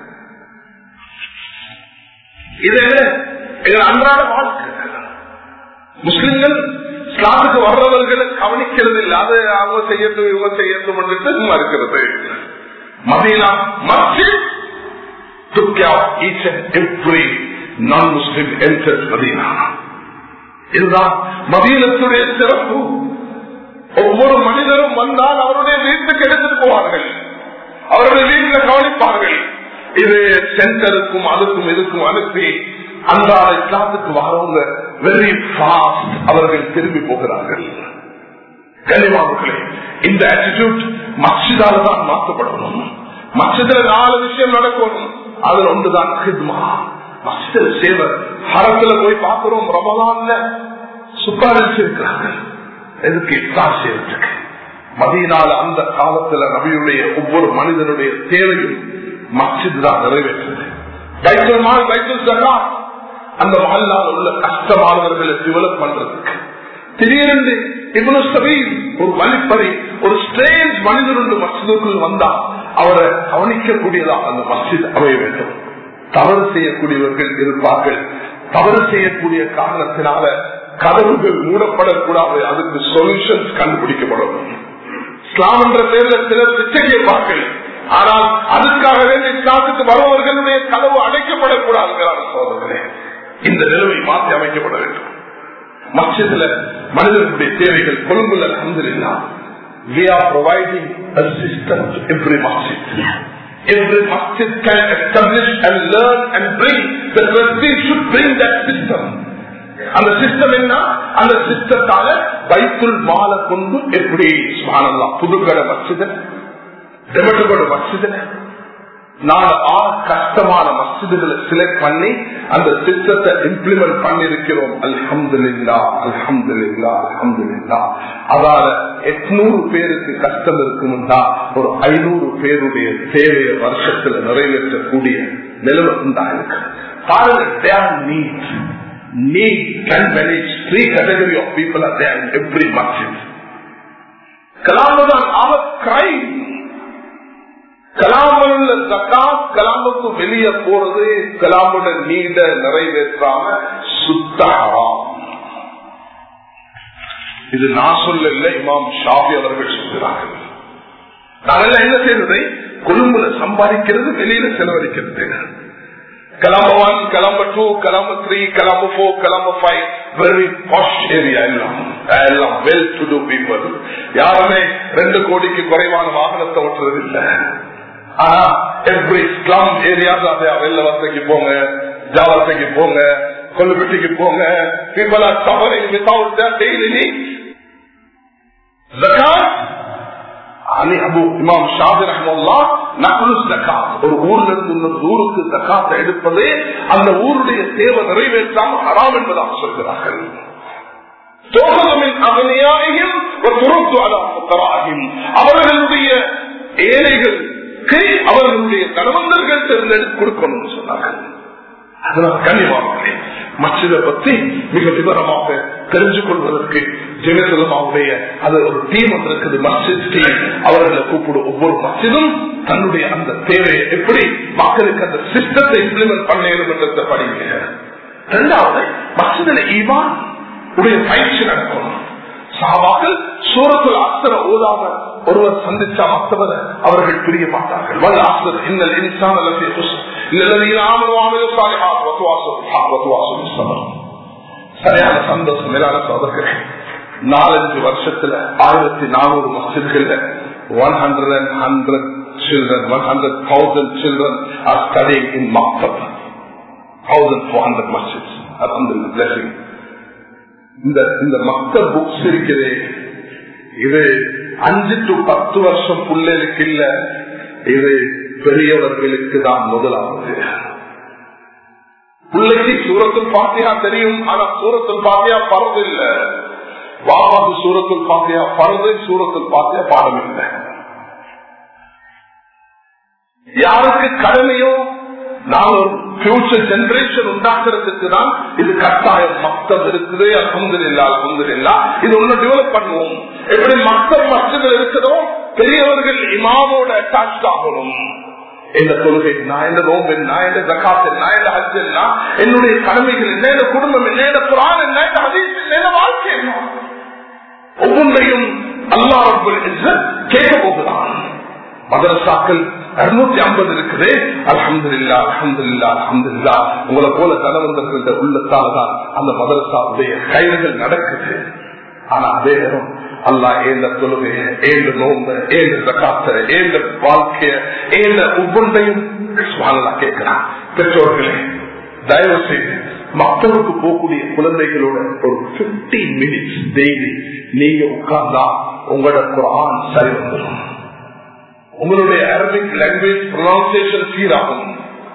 இது எங்கள் அன்றாட வாழ்க்கை முஸ்லிம்கள் இஸ்லாத்துக்கு வர்றவர்களை கவனிக்கிறது இல்லை அது அவங்க செய்யட்டும் இவங்க செய்யட்டும் சும்மா இருக்கிறது Madina masjid took care of each and every non-Muslim entered Medina. இதுதான் மதீனத்துடைய சிறப்பு ஒவ்வொரு மனிதரும் வந்தால் அவருடைய வீட்டுக்கு எடுத்துட்டு போவார்கள் அவருடைய வீட்டில் கவனிப்பார்கள் இது சென்டருக்கும் அதுக்கும் இதுக்கும் அனுப்பி அன்றாட இஸ்லாத்துக்கு வரவங்க வெரி ஃபாஸ்ட் அவர்கள் திரும்பி போகிறார்கள் கனிவாவுகளே இந்த ஆட்டிடியூட் மச்சிதால தான் மாற்றப்படணும் மச்சத்துல நாலு விஷயம் நடக்கணும் அதுல ஒன்றுதான் ஹித்மா மஸ்ஜித் சேவை ஹரத்துல போய் பார்க்கிறோம் ரமலான்ல சுப்பாரிச்சு இருக்கிறாங்க எதுக்கு இஃப்தார் செய்யறதுக்கு மதியனால அந்த காலத்துல நபியுடைய ஒவ்வொரு மனிதனுடைய தேவையும் மஸ்ஜித் தான் நிறைவேற்றது பைத்தல் மால் பைத்தல் ஜகா அந்த மகல்லால் உள்ள கஷ்டமானவர்களை டெவலப் பண்றதுக்கு திடீரென்று இவ்வளவு சபீல் ஒரு வழிப்பறை ஒரு ஸ்ட்ரேஞ்ச் மனிதர் ஒன்று மசிதுக்குள் வந்தா அவரை கவனிக்கக்கூடியதாக அந்த மசித் அமைய வேண்டும் தவறு செய்யக்கூடியவர்கள் இருப்பார்கள் தவறு செய்யக்கூடிய காரணத்தினால கதவுகள் மூடப்படக்கூடாது அதுக்கு சொல்யூஷன்ஸ் கண்டுபிடிக்கப்படும் இஸ்லாம் என்ற பெயரில் சிலர் பிச்சை கேட்பார்கள் ஆனால் அதுக்காக வேண்டிய இஸ்லாத்துக்கு வருபவர்களுடைய கதவு அடைக்கப்படக்கூடாதுங்கிறார் சோதர்களே இந்த நிலைமை மாற்றி அமைக்கப்பட வேண்டும் மச்சத்துல மனிதர்களுடைய தேவைகள் கொழும்புல அலமதுல்லா we are providing a system to every masjid every masjid can establish and learn and bring the trustee should bring that system அந்த சிஸ்டம் என்ன அந்த சிஸ்டத்தால பைத்துல் மாலை கொண்டு எப்படி சுமானல்லா புதுக்கடை மசித டெமட்டோட மசித நாங்க ஆறு கஷ்டமான மசிதுகளை செலக்ட் பண்ணி அந்த சிஸ்டத்தை இம்ப்ளிமெண்ட் பண்ணிருக்கிறோம் அல்ஹம்துல்லா அல்ஹம்துல்லா அல்ஹம்துல்லா அதால எட்நூறு பேருக்கு கஷ்டம் இருக்கும்னா ஒரு ஐநூறு பேருடைய தேவையை வருஷத்துல நிறைவேற்றக்கூடிய நிலைமை உண்டாயிருக்கு பாருங்க need need can manage three category of people are there in every masjid. கலாமுதான் அவர் கிரைம் கலாமுள்ள ஜக்காத் கலாமுக்கு வெளியே போறது கலாமுட நீட நிறைவேற்றாம சுத்தம் இது நான் சொல்லல இமாம் ஷாபி அவர்கள் சொல்கிறார்கள் நாங்கெல்லாம் என்ன செய்யறது கொழும்புல சம்பாதிக்கிறது வெளியில செலவழிக்கிறது Colombo 1, Colombo 2, Colombo 3, Colombo 4, Colombo 5, very posh area எல்லாம் எல்லாம் வெல் டு டூ பீப்புள் யாருமே ரெண்டு கோடிக்கு குறைவான வாகனத்தை ஓட்டுறது இல்ல ஆனா எவ்ரி ஸ்லம் ஏரியாஸ் வெள்ளவத்தைக்கு போங்க ஜாவத்தைக்கு போங்க கொல்லுப்பட்டிக்கு போங்க people are suffering without their daily need ஒரு ஊர்ல இருந்து இன்னொரு ஊருக்கு தக்காத்தை எடுப்பதே அந்த ஊருடைய தேவை நிறைவேற்றாமல் ஹராம் என்பதாக சொல்கிறார்கள் அவர்களுடைய ஏழைகளுக்கு அவர்களுடைய தனவந்தர்கள் தேர்ந்தெடுத்து கொடுக்கணும்னு சொன்னார்கள் அதனால் கண்ணியமானே மச்சித பத்தி மிக விவரமாக தெரிஞ்சு கொள்வதற்கு ஜெகசலமாவுடைய அது ஒரு டீம் இருக்குது மஸ்ஜித் டீம் அவர்களை கூப்பிடும் ஒவ்வொரு மஸ்ஜிதும் தன்னுடைய அந்த தேவையை எப்படி மக்களுக்கு அந்த சிஸ்டத்தை இம்ப்ளிமெண்ட் பண்ணணும் என்றதை படிங்க இரண்டாவது மஸ்ஜிதில் ஈமான் உடைய பயிற்சி நடக்கணும் சாவாக்கள் சூரத்தில் அஸ்தர ஓதாம ஒருவர் சந்திச்சா மற்றவர் அவர்கள் பிரிய மாட்டார்கள் வல்ல அஸ்தர் இன்னல் இன்சான் அல்லது சரியான சந்தோஷம் மேலான சோதர்கள் நாலஞ்சு வருஷத்துல ஆயிரத்தி நானூறு மசித்கள்ல one hundred and hundred children one hundred thousand children are studying in மக்தப் தௌசண்ட் ஃபோர் ஹண்ட்ரட் மசித்ஸ் அது பிளஸிங் இந்த இந்த மக்கள் புக்ஸ் இருக்குது இது அஞ்சு டு பத்து வருஷம் பிள்ளைகளுக்கு இல்ல இது பெரியவர்களுக்கு தான் முதலாவது பிள்ளைக்கு சூரத்தில் பாத்தியா தெரியும் ஆனா சூரத்தில் பாத்தியா பரது இல்ல வாபாது சூரத்தில் பாத்தியா பரது சூரத்தில் பாத்தியா பாடம் இல்லை யாருக்கு கடமையோ நான் ஒரு பியூச்சர் ஜெனரேஷன் உண்டாக்குறதுக்கு தான் இது கட்டாயம் மக்தம் இருக்குது அசந்தல் இல்லா அசந்தல் இல்லா இது ஒண்ணு டெவலப் பண்ணுவோம் எப்படி மக்கள் மக்தங்கள் இருக்குதோ பெரியவர்கள் இமாமோட அட்டாச் ஆகணும் எந்த கொள்கை என்ன எந்த நோம்பு என்ன எந்த ஜக்காத் என்ன எந்த ஹஜ் என்ன என்னுடைய கடமைகள் என்ன எந்த குடும்பம் என்ன எந்த குரான் என்ன எந்த ஹதீஸ் என்ன எந்த வாழ்க்கை என்ன ஒவ்வொன்றையும் அல்லா ரப்பல் கேட்க போகிறான் மதரசாக்கள் இருநூத்தி ஐம்பது இருக்குது அலமது இல்லா அலமது இல்லா அலமது இல்லா உங்களை போல தனவந்தர்கள் உள்ளத்தால தான் அந்த மதரசாவுடைய கைதுகள் நடக்குது ஆனா அதே நேரம் அல்லா ஏந்த தொழுகைய ஏந்த நோம்ப ஏந்த தக்காத்த ஏந்த வாழ்க்கைய ஏந்த ஒவ்வொன்றையும் கேட்கிறான் பெற்றோர்களே தயவு செய்து மக்களுக்கு போகக்கூடிய குழந்தைகளோட ஒரு பிப்டீன் மினிட்ஸ் டெய்லி நீங்க உட்கார்ந்தா உங்களோட குரான் சரி வந்துடும் உங்களுடைய அரபிக் லாங்குவேஜ் ப்ரொனவுன்சியேஷன் சீராகும்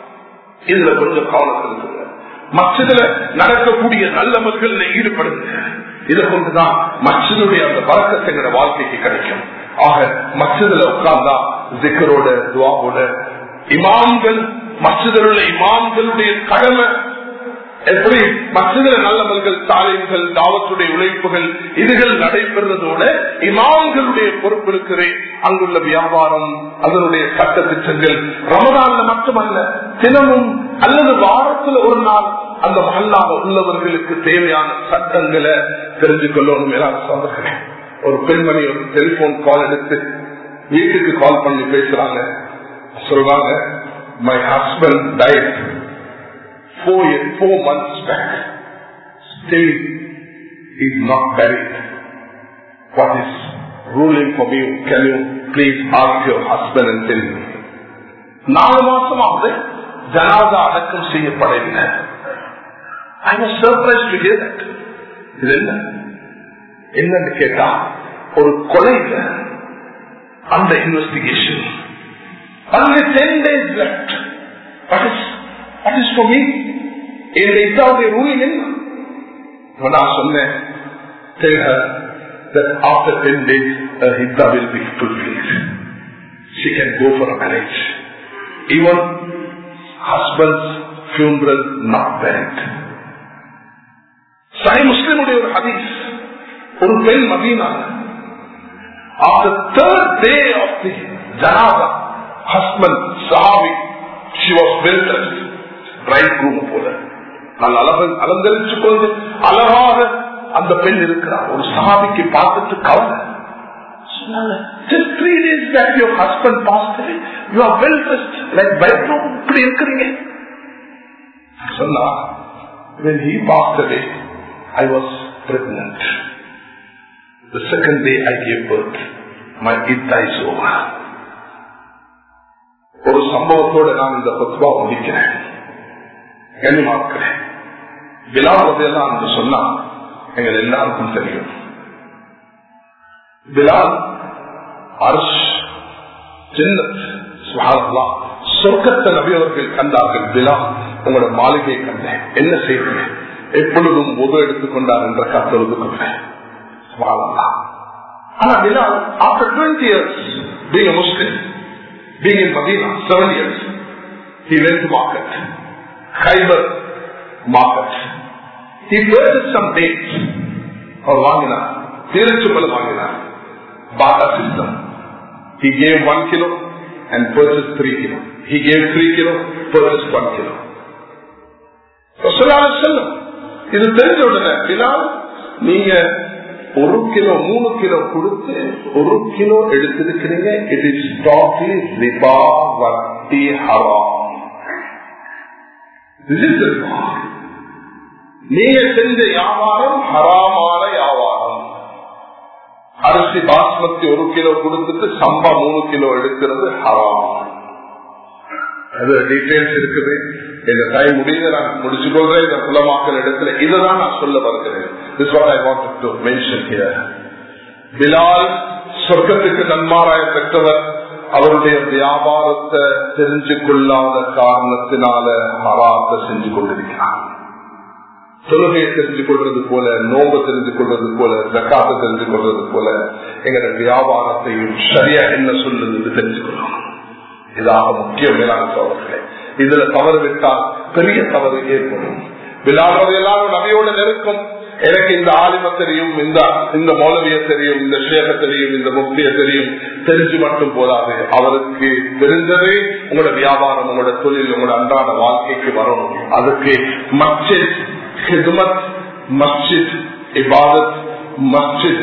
இதுல கொஞ்சம் கவனம் செலுத்துங்க மற்றதுல நடக்கக்கூடிய நல்லவர்கள் ஈடுபடுங்க இதை கொண்டுதான் மற்றதுடைய அந்த பழக்கத்தை எங்க வாழ்க்கைக்கு கிடைக்கும் ஆக மற்றதுல உட்கார்ந்தா ஜிக்கரோட துவாவோட இமாம்கள் மற்றதில் உள்ள இமாம்களுடைய கடமை எப்படி மற்றதில் நல்லவர்கள் தாலிம்கள் தாவத்துடைய உழைப்புகள் இதுகள் நடைபெறுவதோட இமாம்களுடைய பொறுப்பு இருக்கிறேன் அங்குள்ள வியாபாரம் அதனுடைய சட்ட திட்டங்கள் ரமதான்ல மட்டுமல்ல தினமும் அல்லது வாரத்துல ஒரு நாள் அந்த மல்லாக உள்ளவர்களுக்கு தேவையான சட்டங்களை தெரிஞ்சு கொள்ளணும் எல்லாரும் சொல்றேன் ஒரு பெண்மணி ஒரு டெலிபோன் கால் எடுத்து வீட்டுக்கு கால் பண்ணி பேசுறாங்க சொல்றாங்க my husband died four years, four months back. Still is not buried. What is ruling for me? Can you please ask your husband and tell me? நாலு மாசமாவது ஜனாதா அடக்கம் செய்யப்படவில்லை I was surprise to hear that இது என்ன என்னன்னு கேட்டா ஒரு கொலையில அந்த investigation Only 10 days left. What is, what is for me? இந்த இத்தாவுடைய ரூலிங் என்ன இப்ப நான் சொன்னேன் tell her that after 10 days her hidda will be fulfilled. She can go for a marriage. Even husband's funeral not buried. Sai முஸ்லிமுடைய ஒரு ஹதீஸ் ஒரு பெண் Madina after third day of the janaza husband sahabi she was well dressed bridegroom போல நல்ல அழகு அலங்கரிச்சு கொண்டு அழகாக அந்த பெண் இருக்கிறார் ஒரு சஹாபிக்கு பார்த்துட்டு கவலை சொன்னாங்க, just three days back your husband passed away you are well dressed like bridegroom இப்படி இருக்கிறீங்க சொன்னா when he passed away I was pregnant the second day I gave birth my idda is over ஒரு சம்பவத்தோட நான் இந்த பத்வா முடிக்கிறேன் கண்ணியமாக்கிறேன் பிலாவதையெல்லாம் என்று சொன்னா எங்கள் எல்லாருக்கும் தெரியும் பிலால் அர்ஷ் ஜன்னத் சுஹானல்லாஹ் சொர்க்கத்தை நபி அவர்கள் கண்டார்கள் பிலால் உங்களோட மாளிகை கண்டேன் என்ன செய்வீங்க எப்பொழுதும் உத எடுத்துக்கொண்டார் என்ற கத்தொழுது கொண்டேன் சுஹானல்லாஹ் ஆனா Bilal after twenty years being Muslim being in Madina seven years he went to market Khyber market he purchased some dates அவர் வாங்கினார் திருச்சுப்பல் வாங்கினார் barter system he gave one kilo and purchased three kilo he gave three kilo purchased one kilo ரசூலுல்லாஹி அலைஹி வஸல்லம் இது தெரிஞ்ச உடனே பிலால் நீங்க ஒரு கிலோ மூணு கிலோ கொடுத்து ஒரு கிலோ எடுத்திருக்கிறீங்க இட் இஸ் டாட்லி ரிபா வட்டி ஹராம் This is the law. நீங்க செஞ்ச வியாபாரம் ஹராமான வியாபாரம் அரிசி பாஸ்மதி ஒரு கிலோ கொடுத்துட்டு சம்பா மூணு கிலோ எடுக்கிறது ஹராம் அது டீடைல்ஸ் இருக்குது இந்த டைம் முடியுது நான் முடிச்சு கொள்றேன் இந்த குலமாக்கல் இடத்துல இதுதான் நான் சொல்ல வருகிறேன் This is what I wanted to mention here. Bilal சொர்க்கத்துக்கு நன்மாராய பெற்றவர் அவருடைய வியாபாரத்தை தெரிஞ்சு கொள்ளாத காரணத்தினால ஹராத்தை செஞ்சு கொண்டிருக்கிறார் தொழுகையை தெரிஞ்சு கொள்றது போல நோம்பு தெரிஞ்சு கொள்றது போல ஜக்காத்தை தெரிஞ்சு கொள்றது போல எங்களோட வியாபாரத்தையும் சரியா என்ன சொல்லுது தெரிஞ்சு கொள்ளணும் இதாக முக்கிய மேலான சோழர்களே இதுல தவறு விட்டால் பெரிய தவறு ஏற்படும் விழாவது எல்லாரும் நபியோட நெருக்கம் எனக்கு இந்த ஆலிம தெரியும் இந்த இந்த மௌலவிய தெரியும் இந்த ஷேக தெரியும் இந்த முக்திய தெரியும் தெரிஞ்சு மட்டும் போதாது அவருக்கு தெரிஞ்சதே உங்களோட வியாபாரம் உங்களோட தொழில் உங்களோட அன்றாட வாழ்க்கைக்கு வரணும் அதுக்கு மஸ்ஜித் ஹிதுமத் மஸ்ஜித் இபாதத் மஸ்ஜித்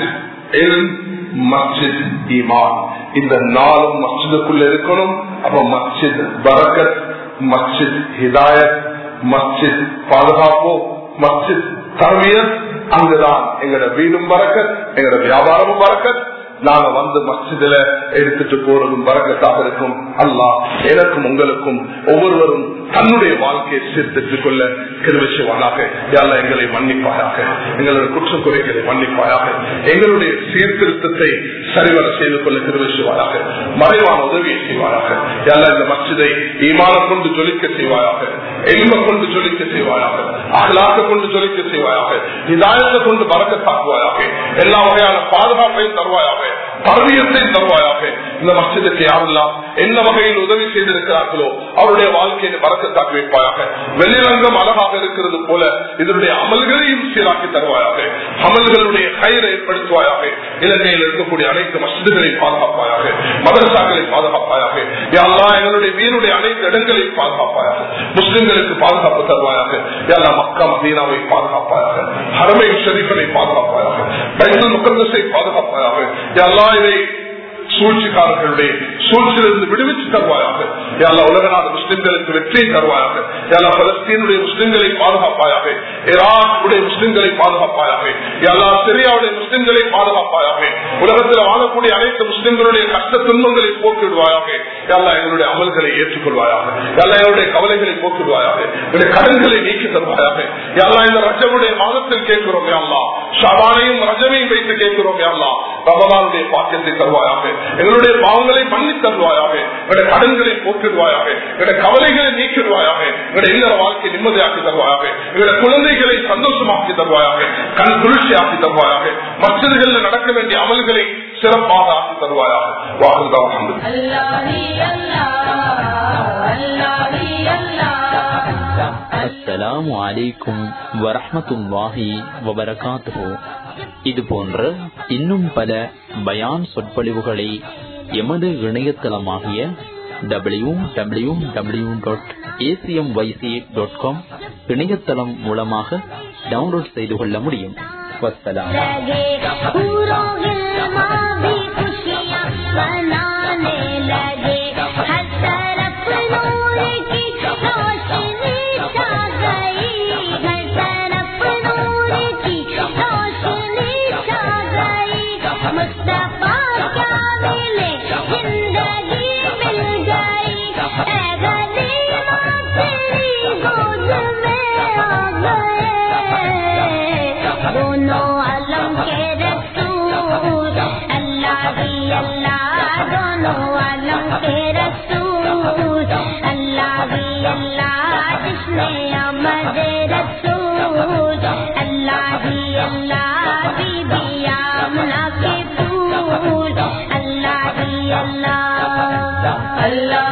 மஸ்ஜித் ஈமான் இந்த நாளும் மஸ்ஜிதுக்குள்ள இருக்கணும் அப்ப மஸ்ஜித் பரக்கத் மஸ்ஜித் ஹிதாயத் மஸ்ஜித் பாதுகாப்பு மஸ்ஜித் தரவியத் அங்குதான் எங்களோட வீடும் பறக்கத் எங்களோட வியாபாரமும் பறக்கத் நாங்க வந்து மஸ்ஜிதுல எடுத்துட்டு போறதும் பறக்கத்தாக இருக்கும் அல்லா எனக்கும் உங்களுக்கும் ஒவ்வொருவரும் தன்னுடைய வாழ்க்கையை சீர்திருத்திக் கொள்ள கிருவிச்சுவானாக யாரா எங்களை மன்னிப்பாயாக எங்களுடைய குற்றம் குறைகளை மன்னிப்பாயாக எங்களுடைய சீர்திருத்தத்தை சரிவர செய்து கொள்ள கிருவிச்சுவாயாக மறைவான உதவியை செய்வாயாக யாரா இந்த மஸ்ஜிதை ஈமான கொண்டு ஜொலிக்க செய்வாயாக எலும்ப கொண்டு ஜொலிக்க செய்வாயாக அகலாக்க கொண்டு ஜொலிக்க செய்வாயாக இதாயத்தை கொண்டு பறக்கத்தாக்குவாயாக எல்லா வகையான பாதுகாப்பையும் தருவாயாக பரவியத்தை தருவாயாக இந்த மஸ்ஜிதுக்கு யாரெல்லாம் என்ன வகையில் உதவி செய்திருக்கிறார்களோ அவருடைய வாழ்க்கையை பறக்கத்தாக்கி வைப்பாயாக வெளிரங்கம் அழகாக இருக்கிறது போல இதனுடைய அமல்களையும் சீராக்கி தருவாயாக அமல்களுடைய கயிறை ஏற்படுத்துவாயாக இலங்கையில் இருக்கக்கூடிய அனைத்து மஸ்ஜிதுகளை பாதுகாப்பாயாக மதரசாக்களை பாதுகாப்பாயாக யாரெல்லாம் எங்களுடைய வீருடைய அனைத்து இடங்களையும் பாதுகாப்பாயாக முஸ்லிம்களுக்கு பாதுகாப்பு தருவாயாக யாரா மக்கா மதீனாவை பாதுகாப்பாயாக ஹரமை ஷரீஃபனை பாதுகாப்பாயாக பைசல் முகந்தஸை பாதுகாப்பாயாக யாரெல்லாம் இதை சூழ்ச்சிக்காரர்களுடைய சூழ்ச்சியிலிருந்து விடுவிச்சு தருவாயாக யாரா உலக நாடு முஸ்லிம்களுக்கு வெற்றியை தருவாயாக யாரா பலஸ்தீனுடைய முஸ்லிம்களை பாதுகாப்பாயாக ஈராக் உடைய முஸ்லிம்களை பாதுகாப்பாயாக யாரா சிரியாவுடைய முஸ்லிம்களை பாதுகாப்பாயாக உலகத்தில் வாழக்கூடிய அனைத்து முஸ்லிம்களுடைய கஷ்ட துன்பங்களை போக்கிடுவாயாக எல்லாம் எங்களுடைய அமல்களை ஏற்றுக்கொள்வாயாக எல்லாம் எங்களுடைய கவலைகளை போக்குவாயாக எங்களுடைய கடன்களை நீக்கி தருவாயாக எல்லாம் இந்த ரஜமுடைய மாதத்தில் கேட்கிறோம் அல்லா ஷபானையும் ரஜமையும் வைத்து கேட்கிறோம் அல்லா ரமலானுடைய பாக்கியத்தை தருவாயாக எங்களுடைய பாவங்களை மன்னி தருவாயாக எங்களுடைய கடன்களை போக்கிடுவாயாக எங்களுடைய கவலைகளை நீக்கிடுவாயாக எங்களுடைய இல்லற வாழ்க்கை நிம்மதியாக்கி தருவாயாக எங்களுடைய குழந்தைகளை சந்தோஷமாக்கி தருவாயாக கண் குளிர்ச்சியாக்கி தருவாயாக மற்றவர்கள் நடக்க வேண்டிய அமல்களை சிறப்பாக ஆக்கி தருவாயாக வாழ்ந்தான் அஸ்ஸலாமு அலைக்கும் வரஹமத்துல்லாஹி வபரகாத்துஹு இது போன்ற இன்னும் பல பயான் சொற்பொழிவுகளை எமது இணையதளமாகிய W W W dot ACM YC dot com இணையதளம் மூலமாக டவுன்லோட் செய்து கொள்ள முடியும் வசலாம் बनाने लगे हर तरफ नूर की रोशनी छा गई हर तरफ नूर की रोशनी छा गई मुस्तफा क्या मिले जिंदगी मिल गई ऐ गनीमा तेरी गोद में आ गए दोनों अलम के रसूल अल्लाह ही अल्लाह दोनों आलम के रसूल अल्लाह ही अल्लाह जिसने अमद रसूल अल्लाह ही अल्लाह बीबी आमना के फूल अल्लाह ही अल्लाह अल्लाह